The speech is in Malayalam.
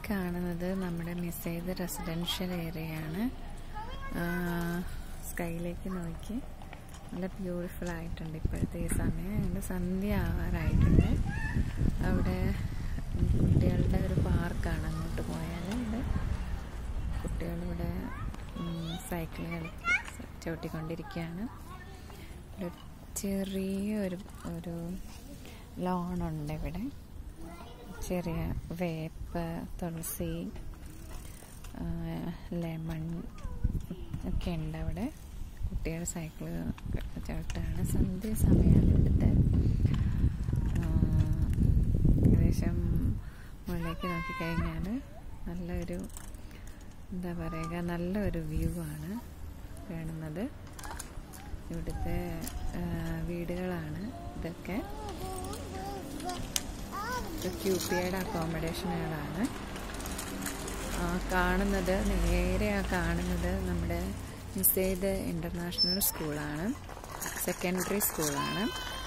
കാണുന്നത് നമ്മുടെ മിസൈദ് റെസിഡൻഷ്യൽ ഏരിയയാണ് സ്കൈയിലേക്ക് നോക്കി നല്ല ബ്യൂട്ടിഫുൾ ആയിട്ടുണ്ട് ഇപ്പോഴത്തെ ഈ സമയം അതിൻ്റെ സന്ധ്യ ആവാറായിട്ടുണ്ട് അവിടെ കുട്ടികളുടെ ഒരു പാർക്കാണ് അങ്ങോട്ട് പോയാൽ ഇവിടെ കുട്ടികളിവിടെ സൈക്കിൾ കളി ചവിട്ടിക്കൊണ്ടിരിക്കുകയാണ് ഇവിടെ ഒരു ചെറിയ ഒരു ഒരു ലോണുണ്ട് ഇവിടെ ചെറിയ വേപ്പ് തുളസി ലെമൺ ഒക്കെ ഉണ്ട് അവിടെ കുട്ടികൾ സൈക്കിൾ ചവിട്ടാണ് സന്ധ്യ സമയമാണ് ഇവിടുത്തെ ഏകദേശം മുകളിലേക്ക് നോക്കിക്കഴിഞ്ഞാൽ നല്ലൊരു എന്താ പറയുക നല്ലൊരു വ്യൂ ആണ് കാണുന്നത് ഇവിടുത്തെ വീടുകളാണ് ഇതൊക്കെ ക്യൂപ്പിയുടെ അക്കോമഡേഷനുകളാണ് കാണുന്നത് നേരെ ആ കാണുന്നത് നമ്മുടെ മിസൈദ് ഇൻ്റർനാഷണൽ സ്കൂളാണ് സെക്കൻഡറി സ്കൂളാണ്